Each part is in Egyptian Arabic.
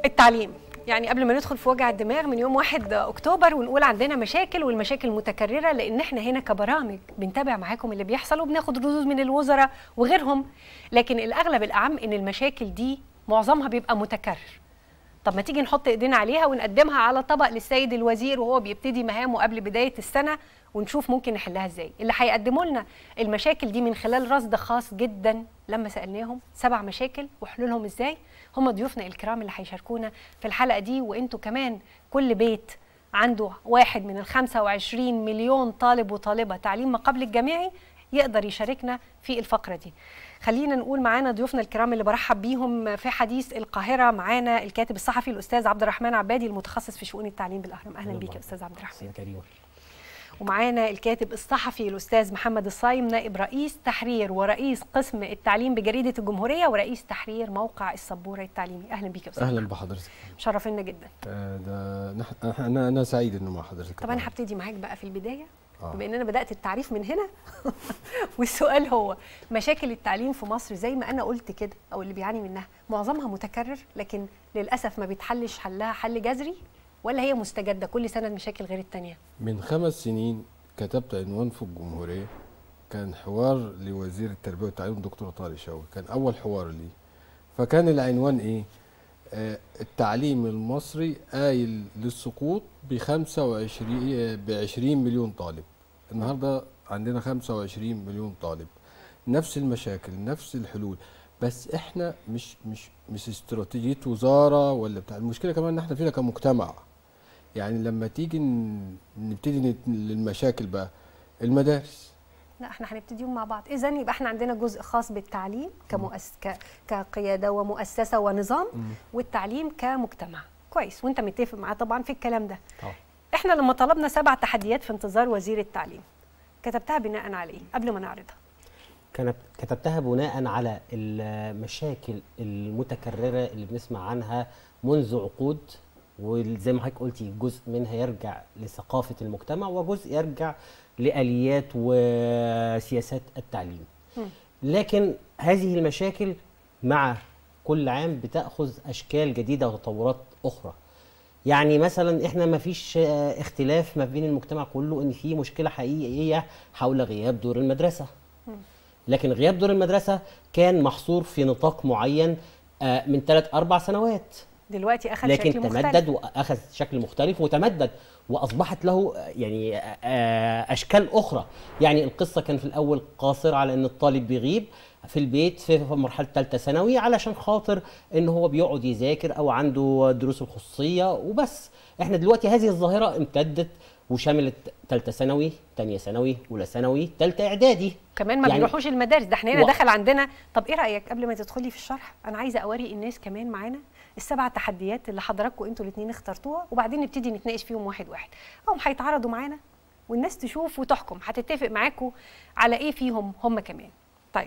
التعليم يعني قبل ما ندخل في وجع الدماغ من يوم 1 اكتوبر ونقول عندنا مشاكل والمشاكل متكرره لان احنا هنا كبرامج بنتابع معاكم اللي بيحصل وبناخد ردود من الوزراء وغيرهم لكن الاغلب الاعم ان المشاكل دي معظمها بيبقى متكرر طب ما تيجي نحط ايدينا عليها ونقدمها على طبق للسيد الوزير وهو بيبتدي مهامه قبل بدايه السنه ونشوف ممكن نحلها ازاي اللي هيقدموا لنا المشاكل دي من خلال رصد خاص جدا لما سالناهم سبع مشاكل وحلولهم ازاي هم ضيوفنا الكرام اللي هيشاركونا في الحلقه دي وانتوا كمان كل بيت عنده واحد من ال 25 مليون طالب وطالبه تعليم ما قبل الجامعي يقدر يشاركنا في الفقره دي خلينا نقول معانا ضيوفنا الكرام اللي برحب بيهم في حديث القاهره معانا الكاتب الصحفي الاستاذ عبد الرحمن عبادي المتخصص في شؤون التعليم بالاهرام اهلا بيك يا استاذ عبد الرحمن كريم ومعانا الكاتب الصحفي الاستاذ محمد الصايم نائب رئيس تحرير ورئيس قسم التعليم بجريده الجمهوريه ورئيس تحرير موقع السبوره التعليمي اهلا بيك يا استاذ اهلا بحضرتك شرفنا جدا آه، ده نح... انا انا سعيد انه مع حضرتك طب انا هبتدي معاك بقى في البدايه آه. بما ان انا بدات التعريف من هنا والسؤال هو مشاكل التعليم في مصر زي ما انا قلت كده او اللي بيعاني منها معظمها متكرر لكن للاسف ما بيتحلش حلها حل جذري ولا هي مستجده كل سنه المشاكل غير الثانيه من خمس سنين كتبت عنوان في الجمهوريه كان حوار لوزير التربيه والتعليم الدكتور طارق شوقي كان اول حوار لي فكان العنوان ايه آه التعليم المصري قايل للسقوط ب 25 ب 20 مليون طالب النهارده عندنا 25 مليون طالب نفس المشاكل نفس الحلول بس احنا مش مش مش استراتيجيه وزاره ولا بتاع المشكله كمان ان احنا فينا كمجتمع يعني لما تيجي ن- نبتدي نت- للمشاكل بقى المدارس لا احنا هنبتديهم مع بعض اذا يبقى احنا عندنا جزء خاص بالتعليم كمؤس... ك... كقياده ومؤسسه ونظام والتعليم كمجتمع كويس وانت متفق معاه طبعا في الكلام ده طبعا. احنا لما طلبنا سبع تحديات في انتظار وزير التعليم كتبتها بناء على ايه قبل ما نعرضها كانت كتبتها بناء على المشاكل المتكرره اللي بنسمع عنها منذ عقود وزي ما حضرتك قلتي جزء منها يرجع لثقافه المجتمع وجزء يرجع لاليات وسياسات التعليم. لكن هذه المشاكل مع كل عام بتاخذ اشكال جديده وتطورات اخرى. يعني مثلا احنا ما فيش آه، اختلاف ما بين المجتمع كله ان في مشكله حقيقيه حول غياب دور المدرسه. لكن غياب دور المدرسه كان محصور في نطاق معين آه، من ثلاث اربع سنوات دلوقتي اخذ لكن شكل مختلف تمدد واخذ شكل مختلف وتمدد واصبحت له آه، يعني آه، اشكال اخرى يعني القصه كان في الاول قاصره على ان الطالب بيغيب في البيت في في مرحله ثالثه ثانوي علشان خاطر ان هو بيقعد يذاكر او عنده دروس الخصوصيه وبس احنا دلوقتي هذه الظاهره امتدت وشملت ثالثه ثانوي ثانيه ثانوي اولى ثانوي ثالثه اعدادي كمان ما يعني- بيروحوش المدارس ده احنا هنا و- دخل عندنا طب ايه رايك قبل ما تدخلي في الشرح انا عايزه اوري الناس كمان معانا السبع تحديات اللي حضراتكم انتوا الاثنين اخترتوها وبعدين نبتدي نتناقش فيهم واحد واحد هم هيتعرضوا معانا والناس تشوف وتحكم هتتفق معاكم على ايه فيهم هم كمان طيب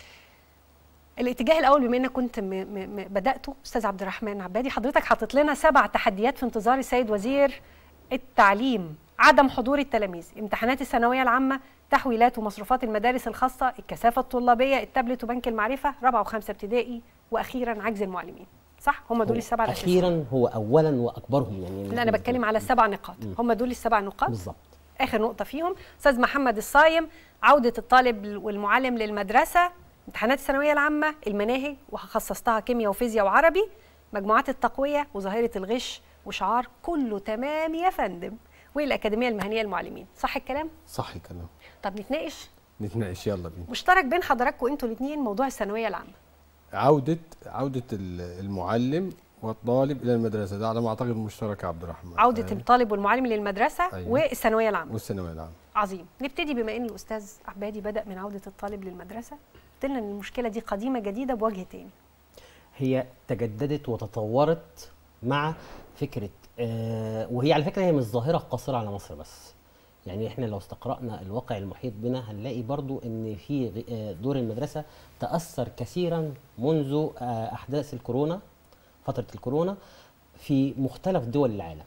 الاتجاه الاول بما انك كنت م م م بداته استاذ عبد الرحمن عبادي حضرتك حاطط لنا سبع تحديات في انتظار السيد وزير التعليم عدم حضور التلاميذ امتحانات الثانويه العامه تحويلات ومصروفات المدارس الخاصه الكثافه الطلابيه التابلت وبنك المعرفه رابعه وخمسه ابتدائي واخيرا عجز المعلمين صح هم دول السبع الاساسيين اخيرا هو اولا واكبرهم يعني لا انا بتكلم على السبع نقاط هم دول السبع نقاط بالظبط اخر نقطه فيهم استاذ محمد الصايم عوده الطالب والمعلم للمدرسه امتحانات الثانويه العامه المناهج وخصصتها كيمياء وفيزياء وعربي مجموعات التقويه وظاهره الغش وشعار كله تمام يا فندم والاكاديميه المهنيه للمعلمين صح الكلام صح الكلام طب نتناقش نتناقش يلا بينا مشترك بين حضراتكم انتوا الاثنين موضوع الثانويه العامه عوده عوده ال- المعلم والطالب الى المدرسه ده على ما اعتقد مشترك يا عبد الرحمن عوده آه، الطالب والمعلم للمدرسه أيوة. والثانويه العامه والثانويه العامه عظيم نبتدي بما ان الاستاذ عبادي بدا من عوده الطالب للمدرسه قلت لنا ان المشكله دي قديمه جديده بوجه تاني هي تجددت وتطورت مع فكره آه وهي على فكره هي مش ظاهره قاصره على مصر بس يعني احنا لو استقرانا الواقع المحيط بنا هنلاقي برضو ان في غ- آه، دور المدرسه تاثر كثيرا منذ آه، احداث الكورونا فتره الكورونا في مختلف دول العالم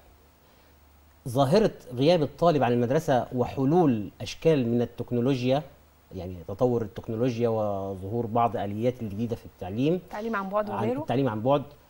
ظاهره غياب الطالب عن المدرسه وحلول اشكال من التكنولوجيا يعني تطور التكنولوجيا وظهور بعض اليات الجديده في التعليم تعليم عن بعد عن وغيره التعليم عن بعد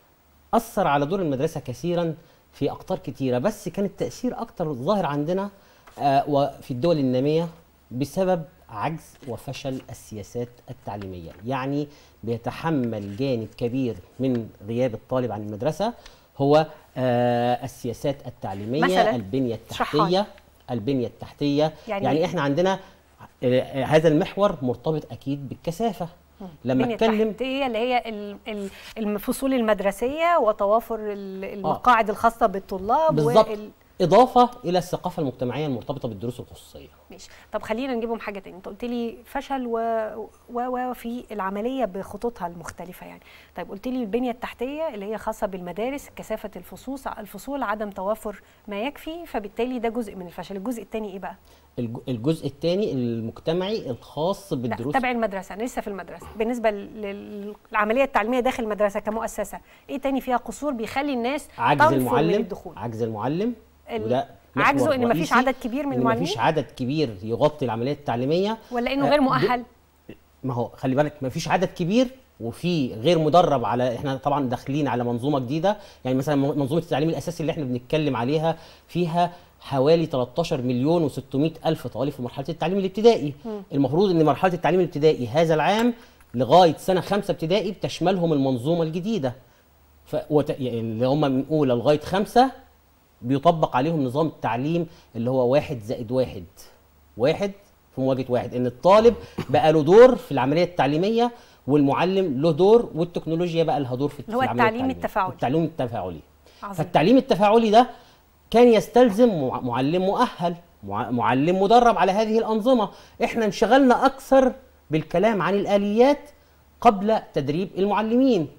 اثر على دور المدرسه كثيرا في اقطار كتيره بس كان التاثير اكتر ظاهر عندنا آه، وفي الدول الناميه بسبب عجز وفشل السياسات التعليميه يعني بيتحمل جانب كبير من غياب الطالب عن المدرسه هو آه، السياسات التعليميه مثلاً؟ البنيه اشرحها لي. التحتيه البنيه التحتيه يعني يعني, يعني احنا عندنا آه، آه، هذا المحور مرتبط اكيد بالكثافه لما البنية اتكلم التحتية اللي هي ال- ال- الفصول المدرسية وتوافر ال- المقاعد الخاصة بالطلاب بالظبط وال- اضافه الى الثقافه المجتمعيه المرتبطه بالدروس الخصوصيه ماشي طب خلينا نجيبهم حاجه تاني انت قلت لي فشل و... و... و في العمليه بخطوطها المختلفه يعني طيب قلت لي البنيه التحتيه اللي هي خاصه بالمدارس كثافه الفصول الفصول عدم توافر ما يكفي فبالتالي ده جزء من الفشل الجزء الثاني ايه بقى الج- الجزء الثاني المجتمعي الخاص لا بالدروس تبع المدرسه انا لسه في المدرسه بالنسبه لل- للعمليه التعليميه داخل المدرسه كمؤسسه ايه تاني فيها قصور بيخلي الناس عجز تنفر من المعلم الدخول عجز المعلم ال- وده محور عجزه ان مفيش رئيسي، عدد كبير من إن المعلمين مفيش عدد كبير يغطي العمليه التعليميه ولا انه آه، غير ب- مؤهل ما هو خلي بالك مفيش عدد كبير وفي غير مدرب على احنا طبعا داخلين على منظومه جديده يعني مثلا منظومه التعليم الاساسي اللي احنا بنتكلم عليها فيها حوالي 13 مليون و600 الف طالب في مرحله التعليم الابتدائي المفروض ان مرحله التعليم الابتدائي هذا العام لغايه سنه خمسه ابتدائي بتشملهم المنظومه الجديده ف... وت... يعني اللي هم من اولى لغايه خمسه بيطبق عليهم نظام التعليم اللي هو واحد زائد واحد واحد في مواجهه واحد ان الطالب بقى له دور في العمليه التعليميه والمعلم له دور والتكنولوجيا بقى لها دور في اللي هو في العملية التعليم التعليمية. التفاعلي. التعليم التفاعلي عظيم. فالتعليم التفاعلي ده كان يستلزم مع- معلم مؤهل مع- معلم مدرب على هذه الانظمه احنا انشغلنا اكثر بالكلام عن الاليات قبل تدريب المعلمين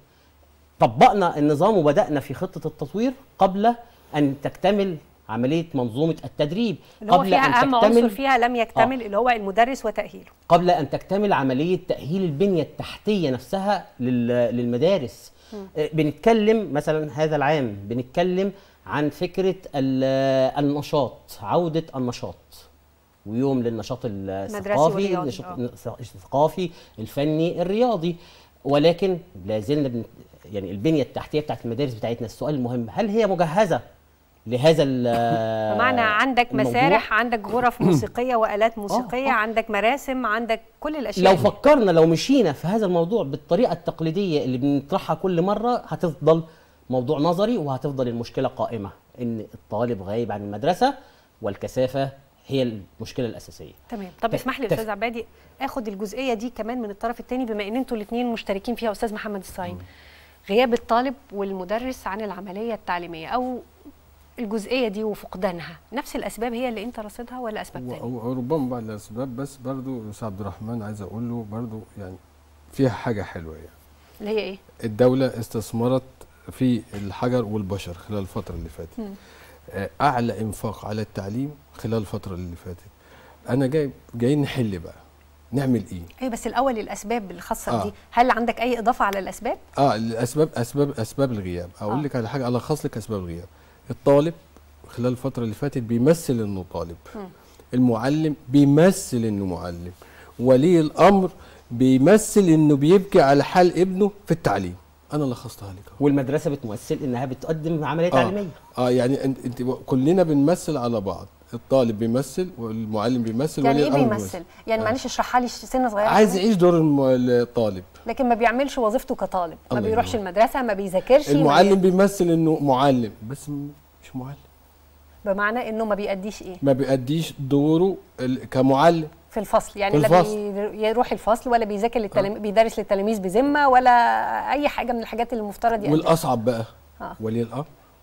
طبقنا النظام وبدانا في خطه التطوير قبل ان تكتمل عمليه منظومه التدريب اللي هو قبل فيها ان اهم عنصر تكتمل فيها لم يكتمل اللي هو المدرس وتاهيله قبل ان تكتمل عمليه تاهيل البنيه التحتيه نفسها لل- للمدارس آه، بنتكلم مثلا هذا العام بنتكلم عن فكره ال- النشاط عوده النشاط ويوم للنشاط الثقافي والرياضي، النشاط الثقافي الفني الرياضي ولكن لا زلنا بن يعني البنيه التحتيه بتاعت المدارس بتاعتنا السؤال المهم هل هي مجهزه لهذا ال- بمعنى عندك الموضوع؟ مسارح عندك غرف موسيقيه والات موسيقيه آه. عندك مراسم عندك كل الاشياء لو فكرنا لو مشينا في هذا الموضوع بالطريقه التقليديه اللي بنطرحها كل مره هتفضل موضوع نظري وهتفضل المشكله قائمه ان الطالب غايب عن المدرسه والكثافه هي المشكله الاساسيه تمام طب تف- اسمح لي يا تف- استاذ عبادي اخد الجزئيه دي كمان من الطرف الثاني بما ان انتوا الاثنين مشتركين فيها استاذ محمد الصايم غياب الطالب والمدرس عن العمليه التعليميه او الجزئيه دي وفقدانها نفس الاسباب هي اللي انت رصدها ولا اسباب و- تانية و- وربما بعض الاسباب بس برضو استاذ عبد الرحمن عايز اقول له برضو يعني فيها حاجه حلوه يعني اللي هي ايه الدوله استثمرت في الحجر والبشر خلال الفتره اللي فاتت آه، اعلى انفاق على التعليم خلال الفتره اللي فاتت انا جاي جايين نحل بقى نعمل ايه ايه بس الاول الاسباب الخاصه آه. بدي هل عندك اي اضافه على الاسباب اه الاسباب اسباب اسباب الغياب اقول آه. لك على حاجه الخص لك اسباب الغياب الطالب خلال الفتره اللي فاتت بيمثل انه طالب المعلم بيمثل انه معلم ولي الامر بيمثل انه بيبكي على حال ابنه في التعليم انا لخصتها لك أهو. والمدرسه بتمثل انها بتقدم عمليه تعليميه اه يعني انت, انت كلنا بنمثل على بعض الطالب بيمثل والمعلم بيمثل يعني ولي ايه الامر بيمثل يعني آه. معلش اشرحها لي سنه صغيره عايز كده. يعيش دور الم- الطالب لكن ما بيعملش وظيفته كطالب ما الله بيروحش ينور. المدرسه ما بيذاكرش ما المعلم بي... بيمثل انه معلم بس م- مش معلم بمعنى انه ما بيأديش ايه ما بيأديش دوره ال- كمعلم في الفصل يعني في لا الفصل. بي- يروح الفصل ولا بيذاكر للتلاميذ بيدرس للتلاميذ بذمه ولا اي حاجه من الحاجات اللي المفترض يقدمها والاصعب بقى آه. ولي الامر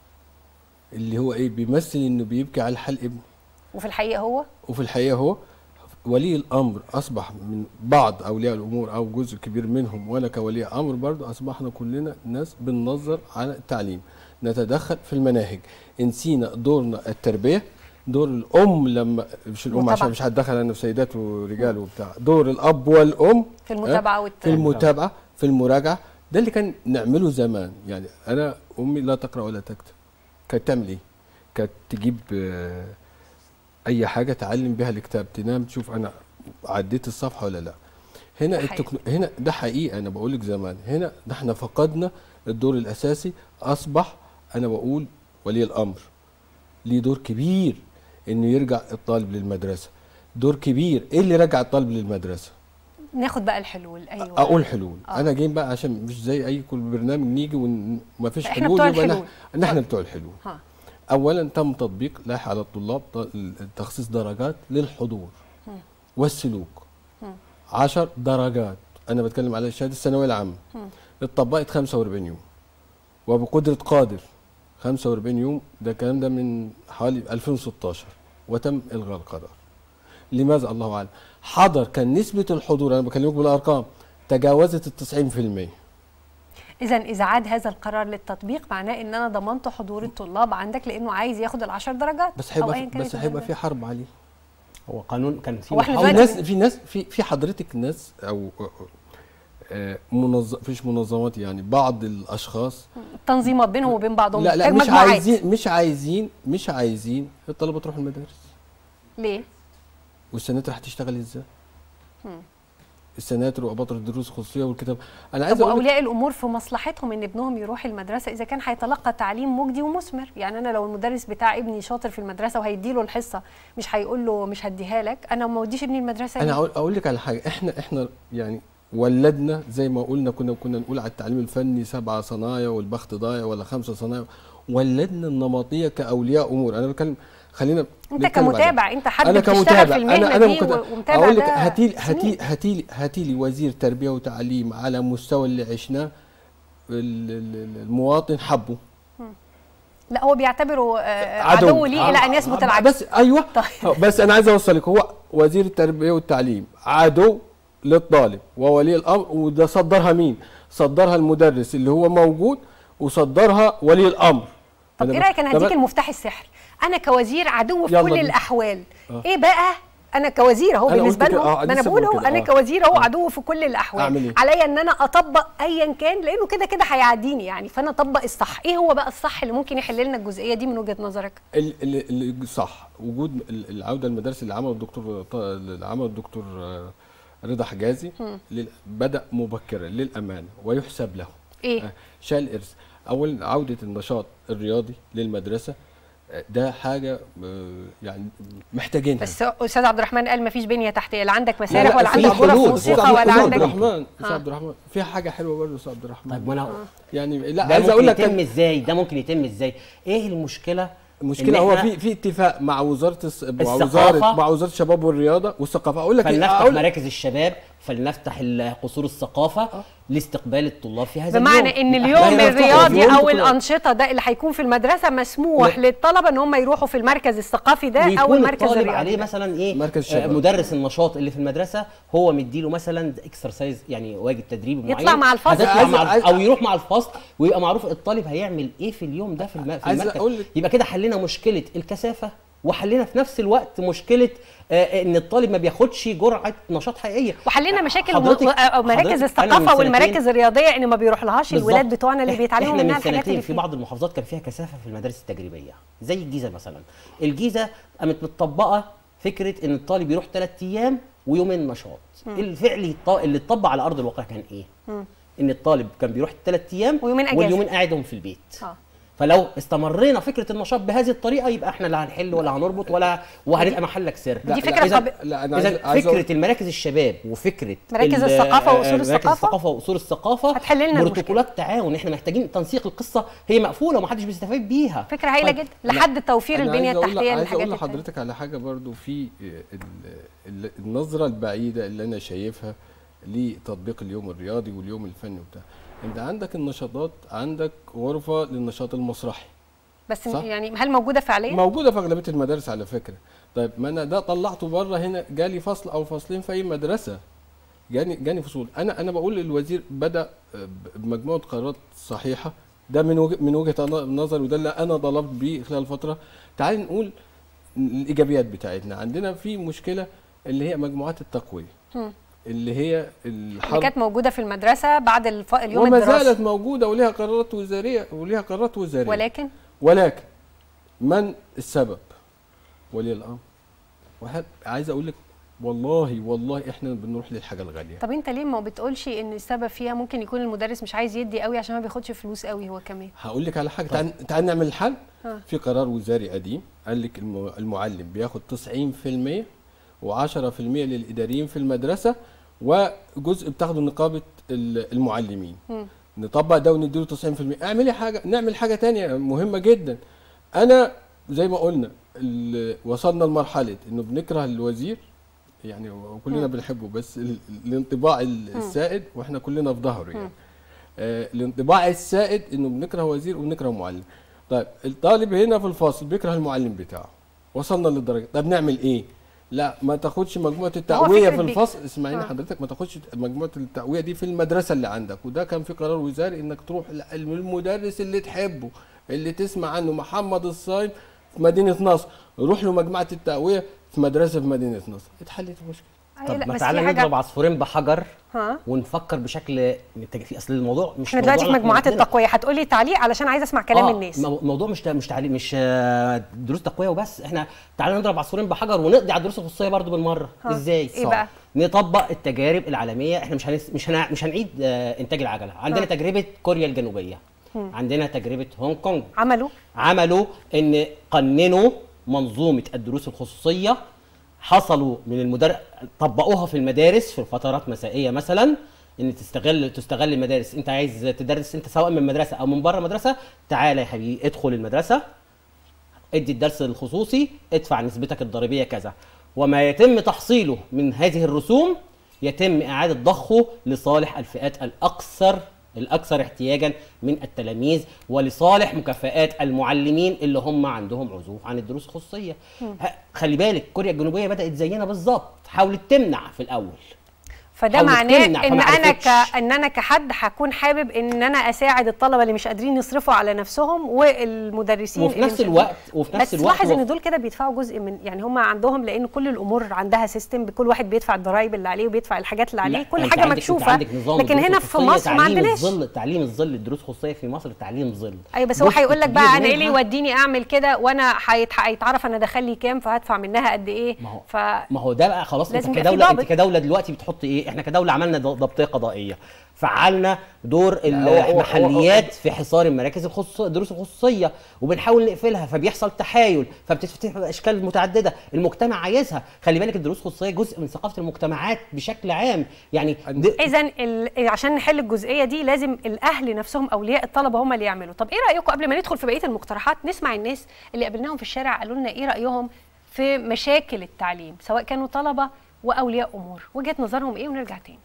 اللي هو ايه بيمثل انه بيبكي على حال ابنه وفي الحقيقه هو وفي الحقيقه هو ولي الامر اصبح من بعض اولياء الامور او جزء كبير منهم وانا كولي امر برضه اصبحنا كلنا ناس بننظر على التعليم نتدخل في المناهج نسينا دورنا التربيه دور الام لما مش الام وطبعاً. عشان مش هتدخل انا في سيدات ورجال وبتاع دور الاب والام في المتابعه والت... في المتابعه في المراجعه ده اللي كان نعمله زمان يعني انا امي لا تقرا ولا تكتب كانت تعمل ايه كانت تجيب آه، اي حاجه تعلم بها الكتاب تنام تشوف انا عديت الصفحه ولا لا هنا ده حقيقي. التكنو... هنا ده حقيقه انا بقول لك زمان هنا ده احنا فقدنا الدور الاساسي اصبح انا بقول ولي الامر ليه دور كبير انه يرجع الطالب للمدرسه دور كبير ايه اللي رجع الطالب للمدرسه ناخد بقى الحلول ايوه اقول حلول آه. انا جاي بقى عشان مش زي اي كل برنامج نيجي وما فيش إحنا حلول بتوع يبقى الحلول. نحن احنا بتوع الحلول ها اولا تم تطبيق لائحه على الطلاب ط- تخصيص درجات للحضور والسلوك عشر درجات انا بتكلم على الشهاده الثانويه العامه اتطبقت 45 يوم وبقدره قادر 45 يوم ده الكلام ده من حوالي 2016 وتم الغاء القرار لماذا الله اعلم حضر كان نسبه الحضور انا بكلمك بالارقام تجاوزت ال 90% اذا اذا عاد هذا القرار للتطبيق معناه ان انا ضمنت حضور الطلاب عندك لانه عايز ياخد العشر درجات بس أو هيبقى أياً كانت بس هيبقى الدرجات. في حرب عليه هو قانون كان في هو إحنا في محاولة- دلوقتي- ناس في ناس في في حضرتك ناس او آه، منظم فيش منظمات يعني بعض الاشخاص التنظيمات بينهم وبين بعضهم لا لا محتاج مش مجموعات. عايزين مش عايزين مش عايزين الطلبه تروح المدارس ليه؟ والسناتر هتشتغل ازاي؟ السناتر واباطر الدروس الخصوصيه والكتاب انا عايز طب اقول لك- واولياء الامور في مصلحتهم ان ابنهم يروح المدرسه اذا كان هيتلقى تعليم مجدي ومثمر يعني انا لو المدرس بتاع ابني شاطر في المدرسه وهيديله الحصه مش هيقول له مش هديها لك انا ما اوديش ابني المدرسه انا ليه؟ اقول اقول لك على حاجه احنا احنا يعني ولدنا زي ما قلنا كنا كنا نقول على التعليم الفني سبعه صنايع والبخت ضايع ولا خمسه صنايع ولدنا النمطيه كاولياء امور انا بتكلم خلينا انت نتكلم على ده. كمتابع انت حد انا بتشتغل كمتابع في المهنه انا انا دي ممكن ومتابع اقول لك ده هاتي سنين. هاتي هاتي لي هاتي لي وزير تربيه وتعليم على مستوى اللي عشناه ال- ال- المواطن حبه لا هو بيعتبره آه، عدو ليه الى ان يثبت آه، العكس بس ايوه طيب. بس انا عايز اوصلك هو وزير التربيه والتعليم عدو للطالب وولي الامر وده صدرها مين؟ صدرها المدرس اللي هو موجود وصدرها ولي الامر طب أنا ايه ب- رايك انا طب هديك المفتاح السحري انا كوزير عدو في يلا كل بينا. الاحوال آه. ايه بقى انا كوزير اهو أنا بالنسبه قلت كده، لهم آه، ما انا لسه بقول بقول اهو كده، انا آه. كوزير اهو آه. عدو في كل الاحوال أعمل إيه؟ عليا ان انا اطبق ايا كان لانه كده كده هيعديني يعني فانا اطبق الصح ايه هو بقى الصح اللي ممكن يحل لنا الجزئيه دي من وجهه نظرك ال- ال- ال- صح وجود ال- العوده المدارس اللي عمله الدكتور ط- اللي عمله الدكتور آه، رضا حجازي لل- بدا مبكرا للامانه ويحسب له ايه آه، شال ارث اول عوده النشاط الرياضي للمدرسه آه، ده حاجه آه، يعني محتاجينها بس استاذ عبد الرحمن قال ما فيش بنيه تحتيه لا عندك لا، مسارح لا، ولا في عندك غرف حلول. موسيقى أستاذ ولا عبد عندك الرحمن استاذ آه. عبد الرحمن في حاجه حلوه برضه استاذ عبد الرحمن طيب وانا يعني لا ده عايز ممكن اقول لك يتم كان ازاي ده ممكن يتم ازاي ايه المشكله المشكله إن هو إحنا في في اتفاق مع وزاره الس... مع الثقافة. وزاره مع وزاره الشباب والرياضه والثقافه اقول لك إيه؟ فلنفتح أقول مراكز الشباب فلنفتح ال- قصور الثقافه لاستقبال الطلاب في هذا بمعنى اليوم ان لا، اليوم هي مفتوحة. الرياضي اليوم او بكرة. الانشطه ده اللي هيكون في المدرسه مسموح لا. للطلبه ان هم يروحوا في المركز الثقافي ده او ويكون المركز الطالب الرياضي عليه ده. مثلا ايه مركز آه، الشباب. مدرس النشاط اللي في المدرسه هو مديله مثلا اكسرسايز يعني واجب تدريبي يطلع معين مع الفصل. هتطلع عايز- مع الف- عايز- او يروح مع الفصل ويبقى معروف الطالب هيعمل ايه في اليوم ده في, الم... في عايز المركز أقول لك- يبقى كده حلينا مشكله الكثافه وحلينا في نفس الوقت مشكله آه، ان الطالب ما بياخدش جرعه نشاط حقيقيه وحلينا مشاكل حضرتك- م- آه، مراكز حضرتك أنا من الثقافه سنتين- والمراكز الرياضيه ان ما بيروح لهاش بالظبط. الولاد بتوعنا اللي إح- بيتعلموا احنا منها من الحاجات سنتين اللي في فيها بعض المحافظات كان فيها كثافه في المدارس التجريبيه زي الجيزه مثلا الجيزه قامت متطبقه فكره ان الطالب يروح ثلاث ايام ويومين نشاط الفعل الط- اللي اتطبق على ارض الواقع كان ايه ان الطالب كان بيروح ثلاث ايام ويومين أجازة. واليومين قاعدهم في البيت آه. فلو استمرينا فكره النشاط بهذه الطريقه يبقى احنا لا هنحل ولا هنربط ولا وهنبقى محلك سر دي فكرة إذا- طب- لا انا عايز, اذا عايز أقول- فكره المراكز الشباب وفكره مراكز ال- الثقافة آه، وأصول مراكز الثقافة الثقافه واصول الثقافه هتحل لنا المشكلة. بروتوكولات تعاون احنا محتاجين تنسيق القصه هي مقفوله ومحدش بيستفيد بيها فكره هايله طيب، جدا لحد توفير أنا البنيه عايز أقول- التحتيه عايز للحاجات اقول التانية. لحضرتك على حاجه برضو في ال- ال- النظره البعيده اللي انا شايفها لتطبيق اليوم الرياضي واليوم الفني وبتاع انت عندك النشاطات عندك غرفه للنشاط المسرحي بس صح؟ يعني هل موجوده فعليا؟ موجوده في اغلبيه المدارس على فكره طيب ما انا ده طلعته بره هنا جالي فصل او فصلين في اي مدرسه جاني جاني فصول انا انا بقول للوزير بدا بمجموعه قرارات صحيحه ده من وجه من وجهه نظري وده اللي انا طلبت بيه خلال الفتره تعال نقول الايجابيات بتاعتنا عندنا في مشكله اللي هي مجموعات التقويه مم. اللي هي اللي الحرب كانت موجوده في المدرسه بعد الف... اليوم وما الدراسي زالت موجوده وليها قرارات وزاريه وليها قرارات وزاريه ولكن ولكن من السبب ولي الامر واحد عايز اقول لك والله والله احنا بنروح للحاجه الغاليه طب انت ليه ما بتقولش ان السبب فيها ممكن يكون المدرس مش عايز يدي قوي عشان ما بياخدش فلوس قوي هو كمان هقول لك على حاجه تعال تعال نعمل الحل ها. في قرار وزاري قديم قال لك الم- المعلم بياخد 90% و10% للاداريين في المدرسه وجزء بتاخده نقابه ال- المعلمين مم. نطبق ده ونديله 90% اعملي حاجه نعمل حاجه تانية مهمه جدا انا زي ما قلنا ال- وصلنا لمرحله انه بنكره الوزير يعني وكلنا بنحبه بس ال- الانطباع ال- السائد واحنا كلنا في ظهره يعني آه الانطباع السائد انه بنكره وزير وبنكره معلم طيب الطالب هنا في الفصل بيكره المعلم بتاعه وصلنا للدرجه طب نعمل ايه لا ما تاخدش مجموعه التقويه فكرة في بيك- الفصل اسمعيني آه. حضرتك ما تاخدش مجموعه التقويه دي في المدرسه اللي عندك وده كان في قرار وزاري انك تروح للمدرس اللي تحبه اللي تسمع عنه محمد الصايم في مدينه نصر روح له مجموعه التقويه في مدرسه في مدينه نصر اتحلت المشكله أي طب لا، ما بس تعالى في حاجة- نضرب عصفورين بحجر ها ونفكر بشكل في اصل الموضوع مش احنا دلوقتي في موضوعنا مجموعات لوحدنا. التقويه هتقولي تعليق علشان عايزه اسمع كلام آه، الناس مو- الموضوع مش مش تعليم مش آه، دروس تقويه وبس احنا تعالى نضرب عصفورين بحجر ونقضي على الدروس الخصوصيه برضو بالمره ها، ازاي إيه بقى؟ نطبق التجارب العالميه احنا مش هنس... مش هنع... مش هنعيد آه، انتاج العجله عندنا ها. تجربه كوريا الجنوبيه عندنا تجربه هونج كونج عملوا عملوا ان قننوا منظومه الدروس الخصوصيه حصلوا من المدرس طبقوها في المدارس في فترات مسائيه مثلا ان تستغل تستغل المدارس انت عايز تدرس انت سواء من مدرسه او من بره مدرسه تعالى يا حبيبي ادخل المدرسه ادي الدرس الخصوصي ادفع نسبتك الضريبيه كذا وما يتم تحصيله من هذه الرسوم يتم اعاده ضخه لصالح الفئات الاكثر الاكثر احتياجا من التلاميذ ولصالح مكافآت المعلمين اللي هم عندهم عزوف عن الدروس الخصوصيه ه- خلي بالك كوريا الجنوبيه بدات زينا بالظبط حاولت تمنع في الاول فده حاولت معناه تمنع ان فما انا ك... عرفتش. ان انا كحد هكون حابب ان انا اساعد الطلبه اللي مش قادرين يصرفوا على نفسهم والمدرسين وفي اللي نفس مش الوقت وفي نفس بس الوقت لاحظ هو- ان دول كده بيدفعوا جزء من يعني هم عندهم لان كل الامور عندها سيستم بكل واحد بيدفع الضرايب اللي عليه وبيدفع الحاجات اللي عليه لا، كل أنت حاجه عندك- أنت مكشوفه عندك نظام لكن الدروس هنا في الخصوصية مصر ما تعليم عندناش الظل تعليم الظل الدروس الخصوصيه في مصر تعليم ظل ايوه بس هو جزء هيقول لك كبير بقى انا ايه اللي منها- يوديني اعمل كده وانا هيت- هيتعرف انا دخل لي كام فهدفع منها قد ايه ما هو ف ما هو ده بقى خلاص لازم انت يبقى في كدوله انت ضابط. كدوله دلوقتي بتحط ايه احنا كدوله عملنا ض- ضبطيه قضائيه فعلنا دور هو- هو- المحليات في حصار المراكز الخصوصيه الدروس الخصوصيه وبنحاول نقفلها فبيحصل تحايل فبتفتح اشكال متعدده المجتمع عايزها خلي بالك الدروس الخصوصيه جزء من ثقافه المجتمعات بشكل عام يعني د- اذا ال- عشان نحل الجزئيه دي لازم الاهل نفسهم اولياء الطلبه هم اللي يعملوا طب ايه رايكم قبل ما ندخل في بقيه المقترحات نسمع الناس اللي قابلناهم في الشارع قالوا لنا ايه رايهم في مشاكل التعليم سواء كانوا طلبه واولياء امور وجهه نظرهم ايه ونرجع تاني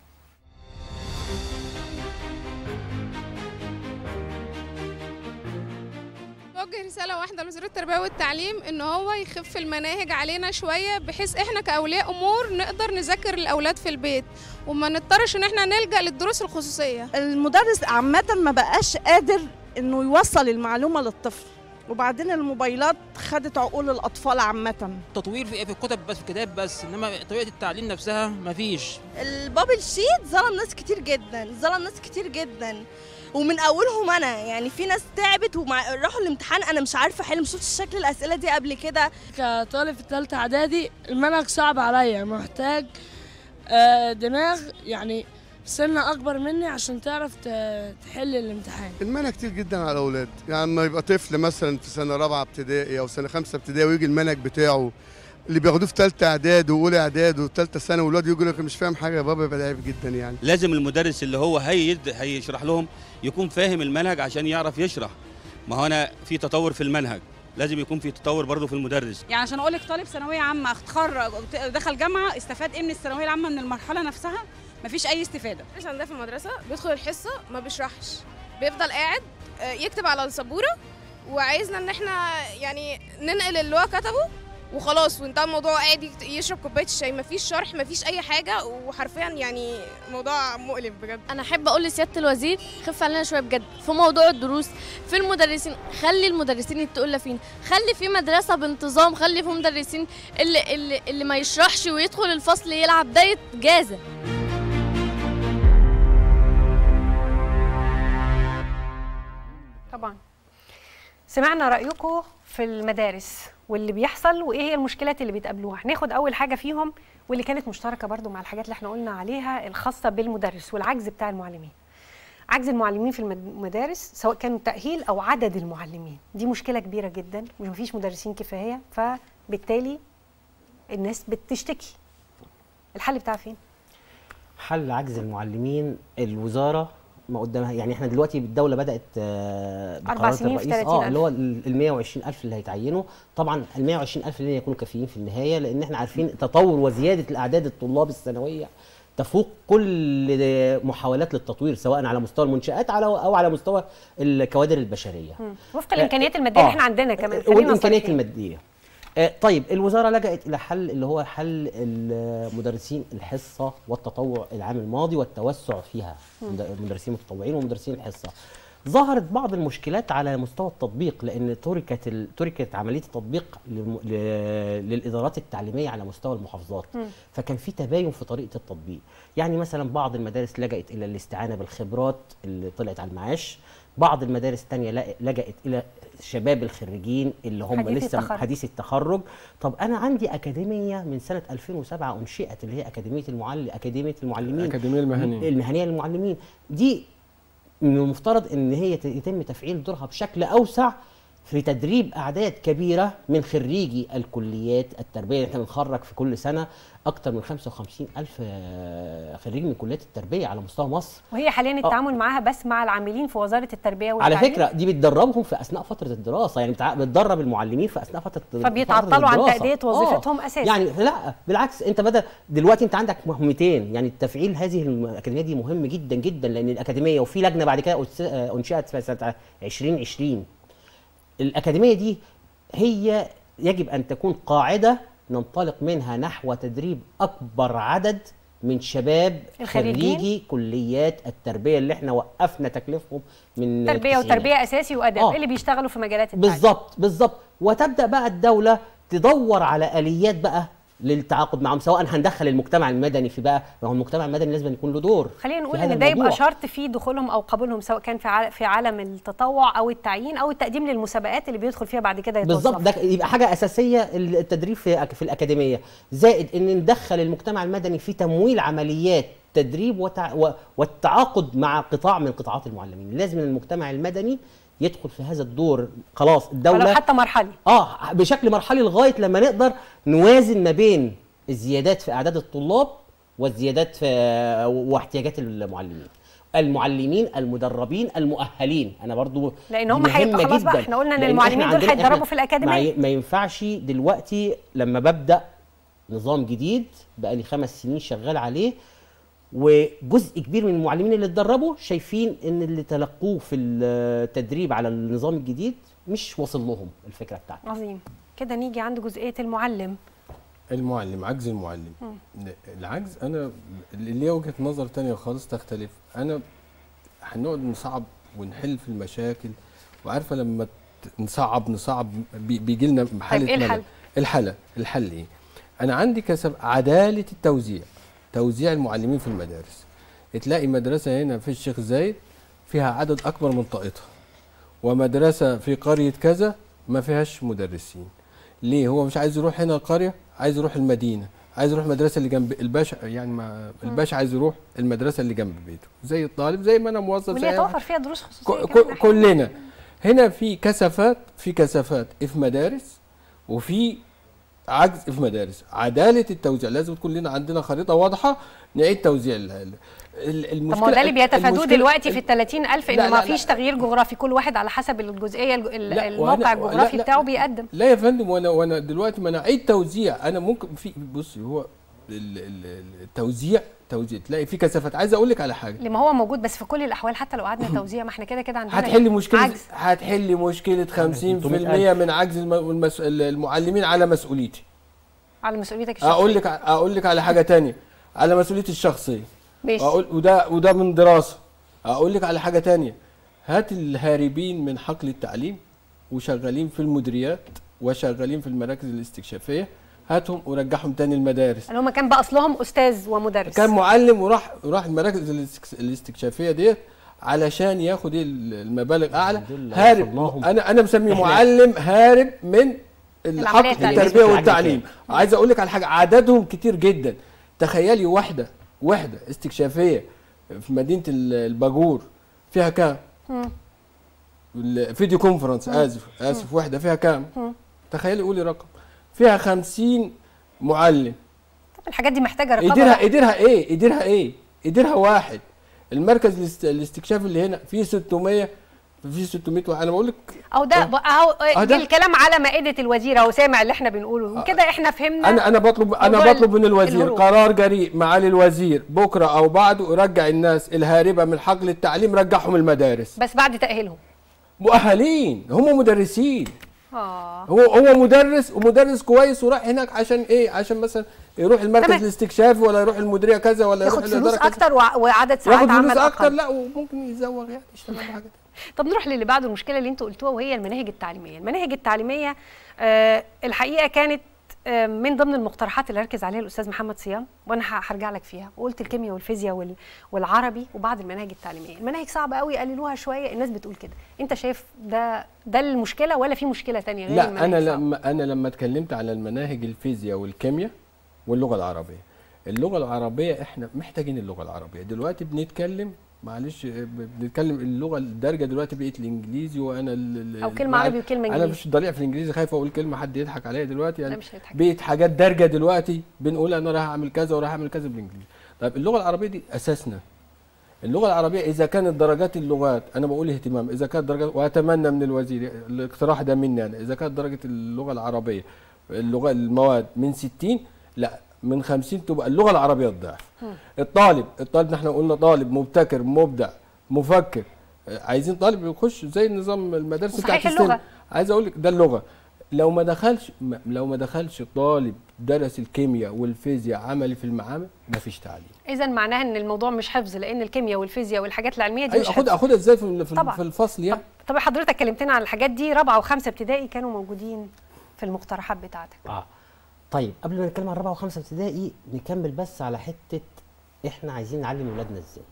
بوجه رسالة واحدة لوزير التربية والتعليم إن هو يخف المناهج علينا شوية بحيث إحنا كأولياء أمور نقدر نذاكر الأولاد في البيت وما نضطرش إن إحنا نلجأ للدروس الخصوصية المدرس عامة ما بقاش قادر انه يوصل المعلومة للطفل وبعدين الموبايلات خدت عقول الأطفال عامة تطوير في في الكتب بس في الكتاب بس انما طريقه التعليم نفسها مفيش البابل شيت ظلم ناس كتير جدا ظلم ناس كتير جدا ومن اولهم انا يعني في ناس تعبت وراحوا الامتحان انا مش عارفه احل مش شفتش شكل الاسئله دي قبل كده كطالب في ثالثة إعدادي المنهج صعب عليا محتاج آه، دماغ يعني سن أكبر مني عشان تعرف ت- تحل الامتحان المنهج كتير جدا على الاولاد يعني لما يبقى طفل مثلا في سنه رابعه ابتدائي او سنه خمسه ابتدائي ويجي المنهج بتاعه اللي بياخدوه في ثالثه اعداد واولى اعداد وثالثه ثانوي والواد يقول لك مش فاهم حاجه يا بابا يبقى ضعيف جدا يعني لازم المدرس اللي هو هيد هيشرح لهم يكون فاهم المنهج عشان يعرف يشرح ما هو انا في تطور في المنهج لازم يكون في تطور برضه في المدرس يعني عشان اقول لك طالب ثانويه عامه اتخرج دخل جامعه استفاد ايه من الثانويه العامه من المرحله نفسها مفيش اي استفاده مش عندنا في المدرسة بيدخل الحصة ما بيشرحش بيفضل قاعد آه، يكتب على السبورة وعايزنا إن إحنا يعني ننقل اللي هو كتبه وخلاص وانتهى الموضوع قاعد يكت- يشرب كوبايه الشاي مفيش شرح مفيش اي حاجه وحرفيا يعني موضوع مؤلم بجد انا احب اقول لسياده الوزير خف علينا شويه بجد في موضوع الدروس في المدرسين خلي المدرسين يتقوا فينا خلي في مدرسه بانتظام خلي في مدرسين اللي اللي, اللي ما يشرحش ويدخل الفصل يلعب ده يتجازى طبعا سمعنا رايكم في المدارس واللي بيحصل وايه هي المشكلات اللي بتقابلوها هناخد اول حاجه فيهم واللي كانت مشتركه برضو مع الحاجات اللي احنا قلنا عليها الخاصه بالمدرس والعجز بتاع المعلمين عجز المعلمين في المدارس سواء كانوا تاهيل او عدد المعلمين دي مشكله كبيره جدا ومفيش مدرسين كفايه فبالتالي الناس بتشتكي الحل بتاعها فين حل عجز المعلمين الوزاره ما قدامها يعني احنا دلوقتي الدوله بدات آه، أربع بقرارات سنين في الرئيس 30 اه اللي هو ال 120000 اللي هيتعينوا طبعا ال 120000 لن يكونوا كافيين في النهايه لان احنا عارفين تطور وزياده الاعداد الطلاب السنويه تفوق كل محاولات للتطوير سواء على مستوى المنشات على او على مستوى الكوادر البشريه مم. وفق الامكانيات الماديه اللي آه. احنا عندنا كمان خلينا والامكانيات صريحين. الماديه آه، طيب الوزاره لجأت الى حل اللي هو حل المدرسين الحصه والتطوع العام الماضي والتوسع فيها مم. المدرسين المتطوعين ومدرسين الحصه ظهرت بعض المشكلات على مستوى التطبيق لان تركت ال... تركت عمليه التطبيق للم... ل... للادارات التعليميه على مستوى المحافظات مم. فكان في تباين في طريقه التطبيق يعني مثلا بعض المدارس لجأت الى الاستعانه بالخبرات اللي طلعت على المعاش بعض المدارس الثانيه لجأت الى شباب الخريجين اللي هم حديث لسه التخرج. حديث التخرج طب انا عندي اكاديميه من سنه 2007 انشئت اللي هي اكاديميه المعلم اكاديميه المعلمين الأكاديمية المهنية. المهنيه للمعلمين دي من المفترض ان هي ت- يتم تفعيل دورها بشكل اوسع في تدريب اعداد كبيره من خريجي الكليات التربيه احنا بنخرج في كل سنه اكثر من 55 الف آه، خريج من كليات التربيه على مستوى مصر وهي حاليا التعامل معاها بس مع العاملين في وزاره التربيه على والتعليم فكره دي بتدربهم في اثناء فتره الدراسه يعني بتع- بتدرب المعلمين في اثناء فتره فبيتعطلوا فترة عن الدراسة. تأدية وظيفتهم آه. أساساً. يعني لا بالعكس انت بدل دلوقتي انت عندك مهمتين يعني تفعيل هذه الاكاديميه دي مهم جدا جدا لان الاكاديميه وفي لجنه بعد كده أس- آه، انشئت في سنه 2020 الاكاديميه دي هي يجب ان تكون قاعده ننطلق منها نحو تدريب اكبر عدد من شباب الخريجين؟ خريجي كليات التربيه اللي احنا وقفنا تكليفهم من تربيه التسعينات. وتربيه اساسي وادب آه. اللي بيشتغلوا في مجالات التعليم بالظبط بالظبط وتبدا بقى الدوله تدور على اليات بقى للتعاقد معهم سواء هندخل المجتمع المدني في بقى ما هو المجتمع المدني لازم يكون له دور خلينا في نقول هذا ان ده يبقى الموضوع. شرط في دخولهم او قبولهم سواء كان في ع- في عالم التطوع او التعيين او التقديم للمسابقات اللي بيدخل فيها بعد كده يتوظف بالظبط ده يبقى حاجه اساسيه التدريب في في الاكاديميه زائد ان ندخل المجتمع المدني في تمويل عمليات تدريب وتع... و- والتعاقد مع قطاع من قطاعات المعلمين لازم المجتمع المدني يدخل في هذا الدور خلاص الدوله ولو حتى مرحلي اه بشكل مرحلي لغايه لما نقدر نوازن ما بين الزيادات في اعداد الطلاب والزيادات في واحتياجات المعلمين المعلمين المدربين المؤهلين انا برضو لأن دي هم مهمة هيبقى خلاص بقى، جداً. إحنا قلنا إن لأن المعلمين إحنا دول عندنا- هيتدربوا إحنا في الأكاديمية. ما ي- ما ينفعش دلوقتي لما ببدا نظام جديد بقى لي خمس سنين شغال عليه وجزء كبير من المعلمين اللي اتدربوا شايفين ان اللي تلقوه في التدريب على النظام الجديد مش واصل لهم الفكره بتاعته عظيم كده نيجي عند جزئيه المعلم المعلم عجز المعلم مم. العجز انا اللي ليا وجهه نظر تانية خالص تختلف انا هنقعد نصعب ونحل في المشاكل وعارفه لما ت- نصعب نصعب بي- بيجي لنا حاله إيه ملل. الحل؟ الحل الحل ايه انا عندي كسب عداله التوزيع توزيع المعلمين في المدارس تلاقي مدرسه هنا في الشيخ زايد فيها عدد اكبر من طاقتها ومدرسه في قريه كذا ما فيهاش مدرسين ليه هو مش عايز يروح هنا القريه عايز يروح المدينه عايز يروح المدرسه اللي جنب الباشا يعني ما الباشا عايز يروح المدرسه اللي جنب بيته زي الطالب زي ما انا موظف واللي زي أي يتوفر واحد. فيها دروس ك- خصوصيه ك- كمان أحياناً. كلنا هنا في كثافات في كثافات في مدارس وفي عجز في مدارس عداله التوزيع لازم تكون لنا عندنا خريطه واضحه نعيد توزيع ال- ال- ال- المشكله طب ما هو ده اللي بيتفادوه المشكلة- دلوقتي في ال 30000 لا، ان ما لا، فيش لا. تغيير جغرافي كل واحد على حسب الجزئيه الج- ال- لا، الموقع وأنا- الجغرافي لا، لا. بتاعه بيقدم لا يا فندم وانا وانا دلوقتي ما انا اعيد توزيع انا ممكن في بصي هو ال- ال- التوزيع توزيع تلاقي في كثافات عايز اقول لك على حاجه لما هو موجود بس في كل الاحوال حتى لو قعدنا توزيع ما احنا كده كده عندنا هتحل مشكله عجز هتحل مشكله 50% من عجز الم- والمس- المعلمين على مسؤوليتي على مسؤوليتك الشخصيه اقول لك اقول لك على حاجه تانية على مسؤوليتي الشخصيه ماشي. اقول وده وده من دراسه اقول لك على حاجه تانية هات الهاربين من حقل التعليم وشغالين في المديريات وشغالين في المراكز الاستكشافيه هاتهم ورجعهم تاني المدارس اللي هم كان باصلهم استاذ ومدرس كان معلم وراح راح المراكز الاستك- الاستكشافيه ديت علشان ياخد ال- المبالغ اعلى دول هارب وصلناهم. انا انا مسميه إحنا- معلم هارب من الحق العملية التعليمية. التربيه التعليم والتعليم عايز اقول لك على حاجه عددهم كتير جدا تخيلي واحده وحده استكشافيه في مدينه ال- الباجور فيها كام الفيديو كونفرنس اسف اسف وحده فيها كام تخيلي قولي رقم فيها 50 معلم طب الحاجات دي محتاجه رقابه قدرها بقى. قدرها ايه قدرها ايه قدرها واحد المركز الاست- الاستكشاف اللي هنا فيه 600 فيه 600 واحد. انا بقول لك او ده اهو آه ده. الكلام على مائده الوزير اهو سامع اللي احنا بنقوله وكده احنا فهمنا انا انا بطلب انا موضوع بطلب من الوزير الهروب. قرار جريء معالي الوزير بكره او بعده يرجع الناس الهاربه من حقل التعليم رجعهم المدارس بس بعد تاهيلهم مؤهلين هم مدرسين اه هو هو مدرس ومدرس كويس وراح هناك عشان ايه عشان مثلا يروح المركز تمام. الاستكشافي ولا يروح المديريه كذا ولا يروح ياخد فلوس الإدارة كذا. اكتر وع- وعدد ساعات ياخد عمل فلوس اكتر اقل لا وممكن يزوغ يعني يشتغل حاجه طب نروح للي بعده المشكله اللي انتوا قلتوها وهي المناهج التعليميه المناهج التعليميه آه الحقيقه كانت آه من ضمن المقترحات اللي ركز عليها الاستاذ محمد صيام وانا ه- هرجع لك فيها وقلت الكيمياء والفيزياء وال- والعربي وبعض المناهج التعليميه المناهج صعبه قوي قللوها شويه الناس بتقول كده انت شايف ده ده المشكله ولا في مشكله تانية غير لا المناهج انا صعبة؟ لما انا لما اتكلمت على المناهج الفيزياء والكيمياء واللغه العربيه اللغه العربيه احنا محتاجين اللغه العربيه دلوقتي بنتكلم معلش ب- بنتكلم اللغه الدارجه دلوقتي بقت الانجليزي وانا ال- ال- أو كلمة مع- عربي وكلمة انا إنجليزي. مش ضليع في الانجليزي خايف اقول كلمه حد يضحك عليا دلوقتي يعني لا مش هيضحك. بقت حاجات دارجه دلوقتي بنقول انا رايح اعمل كذا ورايح اعمل كذا بالانجليزي طيب اللغه العربيه دي اساسنا اللغه العربيه اذا كانت درجات اللغات انا بقول اهتمام اذا كانت درجات واتمنى من الوزير الاقتراح ده مني انا اذا كانت درجه اللغه العربيه اللغه المواد من 60 لا من 50 تبقى اللغه العربيه الضعف الطالب الطالب احنا قلنا طالب مبتكر مبدع مفكر آه، عايزين طالب يخش زي نظام المدارس وصحيح بتاعت السن اللغة. عايز اقول لك ده اللغه لو ما دخلش ما- لو ما دخلش طالب درس الكيمياء والفيزياء عملي في المعامل ما فيش تعليم اذا معناها ان الموضوع مش حفظ لان الكيمياء والفيزياء والحاجات العلميه دي ايوه مش اخد حفظ اخدها ازاي في في, طبعاً. في الفصل يعني طب حضرتك كلمتنا عن الحاجات دي رابعه وخمسه ابتدائي كانوا موجودين في المقترحات بتاعتك اه طيب قبل ما نتكلم عن رابعه وخمسه ابتدائي نكمل بس على حته احنا عايزين نعلم اولادنا ازاي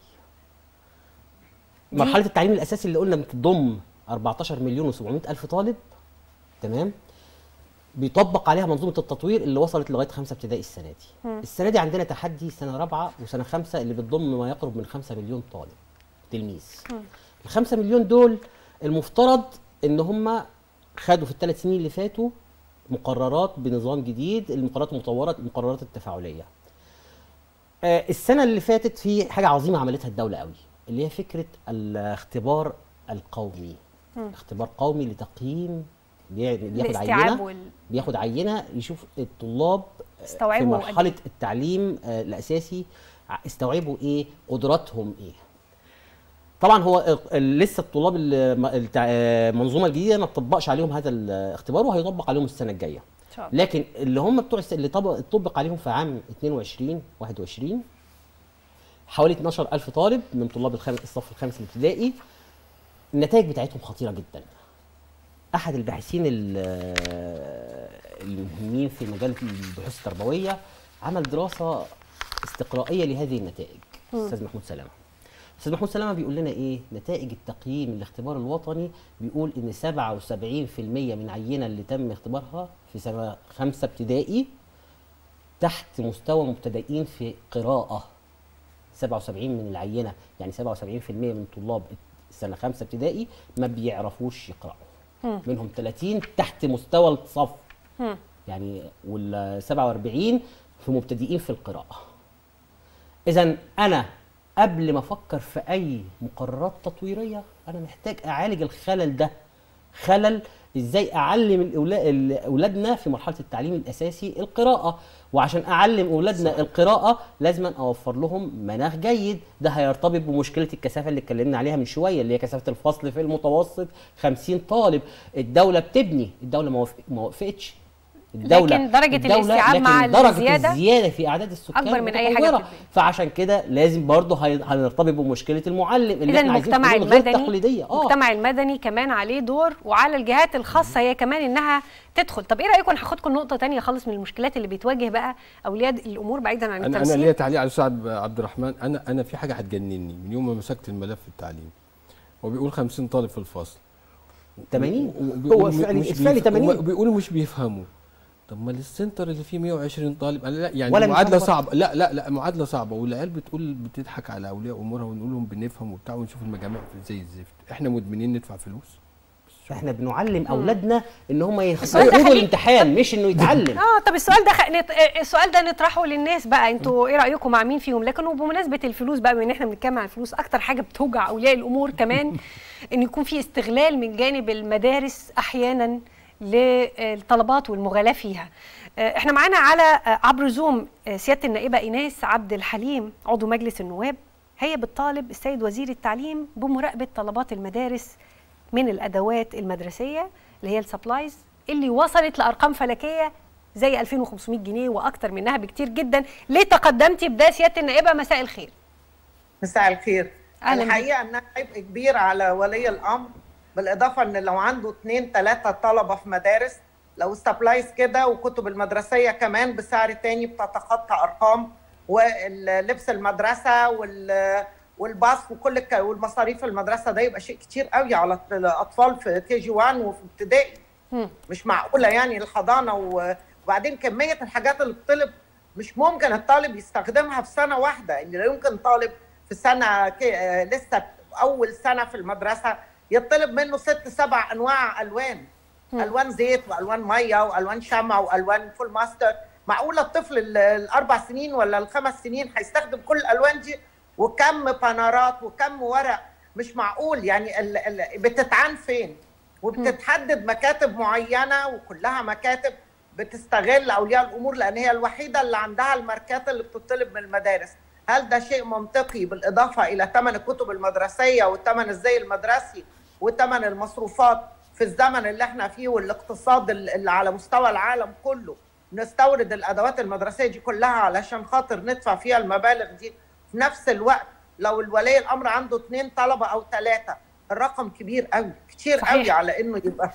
دي- مرحله التعليم الاساسي اللي قلنا بتضم 14 مليون و700 الف طالب تمام بيطبق عليها منظومه التطوير اللي وصلت لغايه خمسه ابتدائي السنه دي مم. السنه دي عندنا تحدي سنه رابعه وسنه خمسه اللي بتضم ما يقرب من 5 مليون طالب تلميذ مم. ال 5 مليون دول المفترض ان هم خدوا في الثلاث سنين اللي فاتوا مقررات بنظام جديد المقررات المطوره المقررات التفاعليه آه، السنه اللي فاتت في حاجه عظيمه عملتها الدوله قوي اللي هي فكره الاختبار القومي مم. اختبار قومي لتقييم بي- بياخد الاستيعاب عينه وال- بياخد عينه يشوف الطلاب في استوعبوا قد مرحله إيه؟ التعليم آه، الاساسي ع- استوعبوا ايه قدراتهم ايه طبعا هو ال- ال- لسه الطلاب ال- م- التع- آه، المنظومه الجديده ما تطبقش عليهم هذا الاختبار وهيطبق عليهم السنه الجايه ان شاء الله لكن اللي هم بتوع الس- اللي طبق طبق عليهم في عام 22 21 حوالي 12000 طالب من طلاب الخام الصف الخامس الابتدائي النتائج بتاعتهم خطيره جدا احد الباحثين ال- المهمين في مجال البحوث التربويه عمل دراسه استقرائيه لهذه النتائج مم. استاذ محمود سلامه استاذ محمود سلامه بيقول لنا ايه نتائج التقييم الاختبار الوطني بيقول ان 77% من عينه اللي تم اختبارها في سنه خمسه ابتدائي تحت مستوى مبتدئين في قراءه 77 من العينه يعني 77% من طلاب السنه خمسه ابتدائي ما بيعرفوش يقراوا مم. منهم 30 تحت مستوى الصف مم. يعني وال 47 في مبتدئين في القراءة. إذا أنا قبل ما أفكر في أي مقررات تطويرية أنا محتاج أعالج الخلل ده. خلل إزاي أعلم الأولا- ال- أولادنا في مرحلة التعليم الأساسي القراءة وعشان أعلم أولادنا القراءة لازم أوفر لهم مناخ جيد ده هيرتبط بمشكلة الكثافة اللي اتكلمنا عليها من شوية اللي هي كثافة الفصل في المتوسط 50 طالب الدولة بتبني الدولة ما وافق- ما وافقتش الدولة لكن درجة الدولة الاستيعاب لكن مع درجة الزيادة الزيادة في أعداد السكان أكبر من أي حاجة متطورة. بتتبني. فعشان كده لازم برضه هي- هنرتبط بمشكلة المعلم اللي اذا احنا عايزين المجتمع حلول غير المدني تقليدية اه المجتمع المدني كمان عليه دور وعلى الجهات الخاصه هي كمان انها تدخل طب ايه رايكم أنا هاخدكم نقطه تانية خالص من المشكلات اللي بتواجه بقى اولياء الامور بعيدا عن انا انا التمثيل ليا تعليق على الاستاذ عبد الرحمن انا انا في حاجه هتجنني من يوم ما مسكت الملف التعليم هو بيقول 50 طالب في الفصل 80 وبيقول هو م- فعلي- مش فعلي بيف- 80. هو بيقولوا مش بيفهموا طب ما السنتر اللي فيه 120 طالب أنا لا يعني ولا معادله بيفهموا صعبه لا لا لا معادله صعبه والعيال بتقول بتضحك على اولياء امورها ونقول لهم بنفهم وبتاع ونشوف المجامع زي الزفت احنا مدمنين ندفع فلوس احنا بنعلم اولادنا ان هم السؤال ده يخرجوا خليك- الامتحان مش انه يتعلم اه طب السؤال ده خ... نت... آه، السؤال ده نطرحه للناس بقى انتوا ايه رايكم مع مين فيهم لكن وبمناسبه الفلوس بقى بما ان احنا بنتكلم عن الفلوس اكتر حاجه بتوجع اولياء الامور كمان ان يكون في استغلال من جانب المدارس احيانا للطلبات والمغالاه فيها آه، احنا معانا على آه، عبر زوم آه، سياده النائبه ايناس عبد الحليم عضو مجلس النواب هي بتطالب السيد وزير التعليم بمراقبه طلبات المدارس من الادوات المدرسيه اللي هي السبلايز اللي وصلت لارقام فلكيه زي 2500 جنيه واكتر منها بكتير جدا ليه تقدمتي بده سياده النائبه مساء الخير مساء الخير أهلاً الحقيقه انها عبء كبير على ولي الامر بالاضافه ان لو عنده اثنين ثلاثه طلبه في مدارس لو سبلايز كده وكتب المدرسيه كمان بسعر تاني بتتخطى ارقام واللبس المدرسه وال والباص وكل الك... والمصاريف المدرسه ده يبقى شيء كتير قوي على الاطفال في كي جي 1 وفي ابتدائي مش معقوله يعني الحضانه و- وبعدين كميه الحاجات اللي بتطلب مش ممكن الطالب يستخدمها في سنه واحده يعني لا يمكن طالب في سنه كي... آه، لسه اول سنه في المدرسه يطلب منه ست سبع انواع الوان مم. الوان زيت والوان ميه والوان شمع والوان فول ماستر معقوله الطفل ال- الاربع سنين ولا الخمس سنين هيستخدم كل الالوان دي وكم بانرات وكم ورق مش معقول يعني ال... ال... بتتعان فين وبتتحدد مكاتب معينه وكلها مكاتب بتستغل اولياء الامور لان هي الوحيده اللي عندها الماركات اللي بتطلب من المدارس هل ده شيء منطقي بالاضافه الى ثمن الكتب المدرسيه وثمن الزي المدرسي وثمن المصروفات في الزمن اللي احنا فيه والاقتصاد اللي على مستوى العالم كله نستورد الادوات المدرسيه دي كلها علشان خاطر ندفع فيها المبالغ دي في نفس الوقت لو الولي الامر عنده اثنين طلبه او ثلاثه الرقم كبير قوي كتير صحيح. قوي على انه يبقى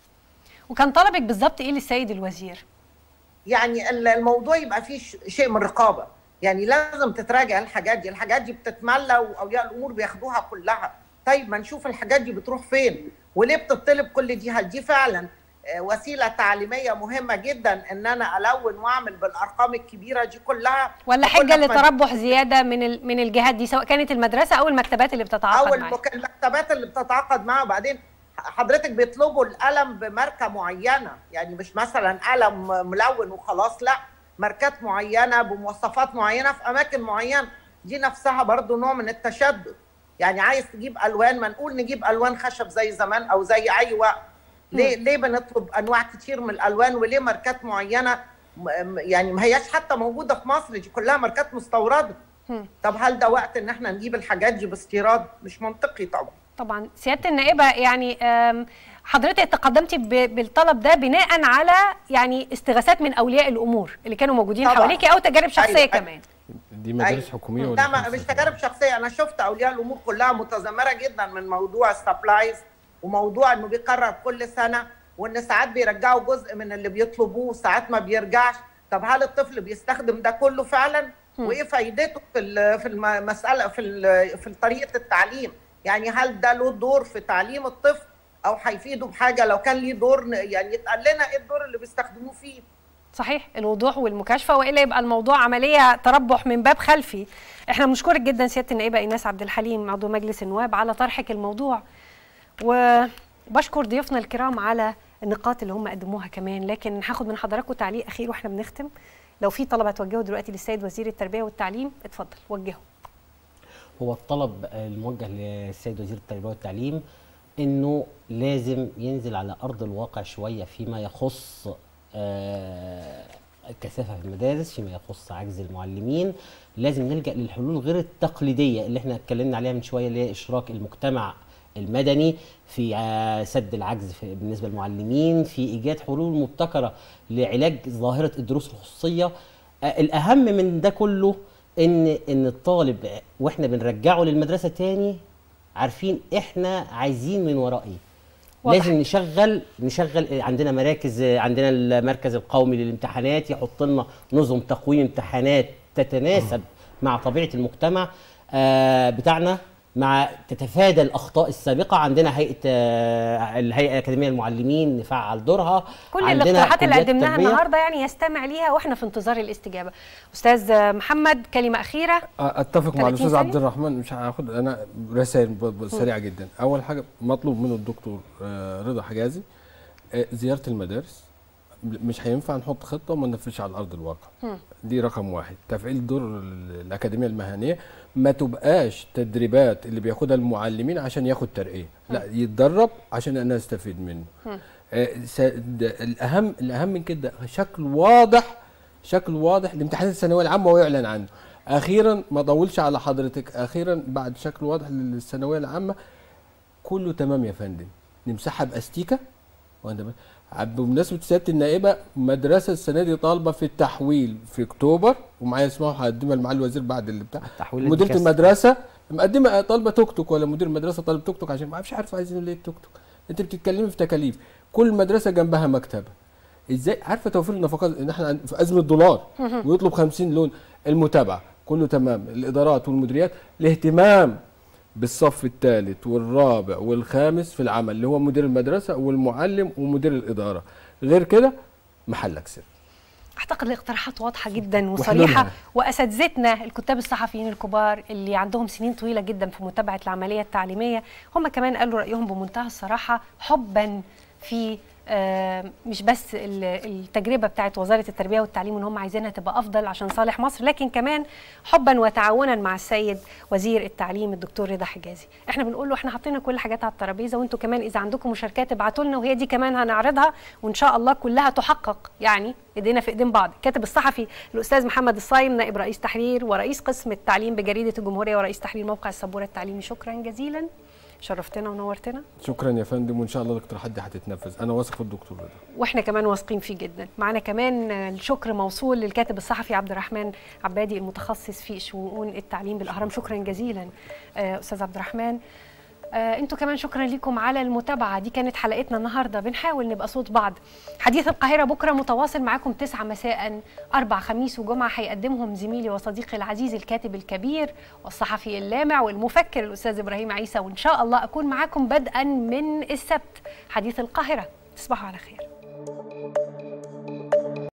وكان طلبك بالظبط ايه للسيد الوزير يعني ال- الموضوع يبقى فيه ش- شيء من الرقابه يعني لازم تتراجع الحاجات دي الحاجات دي بتتملى واولياء الامور بياخدوها كلها طيب ما نشوف الحاجات دي بتروح فين وليه بتطلب كل دي هل دي فعلا آه، وسيله تعليميه مهمه جدا ان انا الون واعمل بالارقام الكبيره دي كلها ولا أقول حجه لك ما- لتربح زياده من ال- من الجهات دي سواء كانت المدرسه او المكتبات اللي بتتعاقد او معاها المك- المكتبات اللي بتتعاقد معاها وبعدين حضرتك بيطلبوا القلم بماركه معينه يعني مش مثلا قلم ملون وخلاص لا ماركات معينه بمواصفات معينه في اماكن معينه دي نفسها برضو نوع من التشدد يعني عايز تجيب الوان ما نقول نجيب الوان خشب زي زمان او زي اي وقت ليه ليه بنطلب انواع كتير من الالوان وليه ماركات معينه م- م- يعني ما هياش حتى موجوده في مصر دي كلها ماركات مستورده طب هل ده وقت ان احنا نجيب الحاجات دي باستيراد مش منطقي طبعا طبعا سياده النائبه يعني آم، حضرتك تقدمتي ب- بالطلب ده بناء على يعني استغاثات من اولياء الامور اللي كانوا موجودين طبعاً. حواليكي او تجارب شخصيه أيوة، أيوة. كمان دي مدارس أيوة. حكوميه لا ولا ما- مش تجارب شخصيه انا شفت اولياء الامور كلها متذمره جدا من موضوع السبلايز وموضوع انه بيكرر كل سنه وان ساعات بيرجعوا جزء من اللي بيطلبوه وساعات ما بيرجعش طب هل الطفل بيستخدم ده كله فعلا وايه فايدته في ال- في المساله في ال- في طريقه التعليم يعني هل ده له دور في تعليم الطفل او هيفيده بحاجه لو كان ليه دور ن- يعني يتقال لنا ايه الدور اللي بيستخدموه فيه صحيح الوضوح والمكاشفه والا يبقى الموضوع عمليه تربح من باب خلفي احنا بنشكرك جدا سياده النائبه ايناس عبد الحليم عضو مجلس النواب على طرحك الموضوع وبشكر ضيوفنا الكرام على النقاط اللي هم قدموها كمان لكن هاخد من حضراتكم تعليق اخير واحنا بنختم لو في طلبه توجهوا دلوقتي للسيد وزير التربيه والتعليم اتفضل وجهوا هو الطلب الموجه للسيد وزير التربيه والتعليم انه لازم ينزل على ارض الواقع شويه فيما يخص آه، الكثافه في المدارس فيما يخص عجز المعلمين لازم نلجا للحلول غير التقليديه اللي احنا اتكلمنا عليها من شويه اللي هي اشراك المجتمع المدني في آه، سد العجز في بالنسبه للمعلمين في ايجاد حلول مبتكره لعلاج ظاهره الدروس الخصوصيه آه، الاهم من ده كله ان ان الطالب واحنا بنرجعه للمدرسه تاني عارفين احنا عايزين من وراه ايه واضح. لازم نشغل نشغل عندنا مراكز عندنا المركز القومي للامتحانات يحط لنا نظم تقويم امتحانات تتناسب مع طبيعه المجتمع آه، بتاعنا مع تتفادى الاخطاء السابقه عندنا هيئه آه، الهيئه الاكاديميه للمعلمين نفعل دورها كل عندنا الاقتراحات اللي كليات قدمناها تربية. النهارده يعني يستمع ليها واحنا في انتظار الاستجابه استاذ محمد كلمه اخيره اتفق مع 30 الاستاذ ثانية؟ عبد الرحمن مش هاخد انا رسائل ب- ب- سريعه جدا اول حاجه مطلوب من الدكتور آه، رضا حجازي آه، زياره المدارس مش هينفع نحط خطه وما ننفذش على ارض الواقع مم. دي رقم واحد تفعيل دور ال- الاكاديميه المهنيه ما تبقاش تدريبات اللي بياخدها المعلمين عشان ياخد ترقيه لا يتدرب عشان انا استفيد منه آه، س- ده الاهم الاهم من كده شكل واضح شكل واضح لامتحانات الثانويه العامه ويعلن عنه اخيرا ما اطولش على حضرتك اخيرا بعد شكل واضح للثانويه العامه كله تمام يا فندم نمسحها باستيكه وانا ب- عب- بمناسبه سياده النائبه مدرسه السنه دي طالبه في التحويل في اكتوبر ومعايا اسمها هقدمها لمعالي الوزير بعد اللي بتاع التحويل مديره الكاس. المدرسه مقدمه طالبه توك توك ولا مدير المدرسه طالب توك توك عشان ما اعرفش عارف عايزين ليه التوك توك انت بتتكلمي في تكاليف كل مدرسه جنبها مكتبه ازاي عارفه توفير النفقات ان احنا عند- في ازمه دولار مهم. ويطلب 50 لون المتابعه كله تمام الادارات والمديريات الاهتمام بالصف الثالث والرابع والخامس في العمل اللي هو مدير المدرسه والمعلم ومدير الاداره غير كده محلك سر اعتقد الاقتراحات واضحه جدا وحلولها. وصريحه واساتذتنا الكتاب الصحفيين الكبار اللي عندهم سنين طويله جدا في متابعه العمليه التعليميه هم كمان قالوا رايهم بمنتهى الصراحه حبا في آه، مش بس ال- التجربه بتاعت وزاره التربيه والتعليم ان هم عايزينها تبقى افضل عشان صالح مصر لكن كمان حبا وتعاونا مع السيد وزير التعليم الدكتور رضا حجازي احنا بنقول له احنا حاطين كل حاجات على الترابيزه وانتوا كمان اذا عندكم مشاركات ابعتوا لنا وهي دي كمان هنعرضها وان شاء الله كلها تحقق يعني ايدينا في ايدين بعض الكاتب الصحفي الاستاذ محمد الصايم نائب رئيس تحرير ورئيس قسم التعليم بجريده الجمهوريه ورئيس تحرير موقع السبوره التعليمي شكرا جزيلا شرفتنا ونورتنا شكرا يا فندم وان شاء الله الاقتراحات دي هتتنفذ انا واثق في الدكتور رضا واحنا كمان واثقين فيه جدا معانا كمان الشكر موصول للكاتب الصحفي عبد الرحمن عبادي المتخصص في شؤون التعليم بالاهرام شكرا جزيلا آه، استاذ عبد الرحمن آه، انتوا كمان شكرا لكم على المتابعه دي كانت حلقتنا النهارده بنحاول نبقى صوت بعض حديث القاهره بكره متواصل معاكم 9 مساء اربع خميس وجمعه هيقدمهم زميلي وصديقي العزيز الكاتب الكبير والصحفي اللامع والمفكر الاستاذ ابراهيم عيسى وان شاء الله اكون معاكم بدءا من السبت حديث القاهره تصبحوا على خير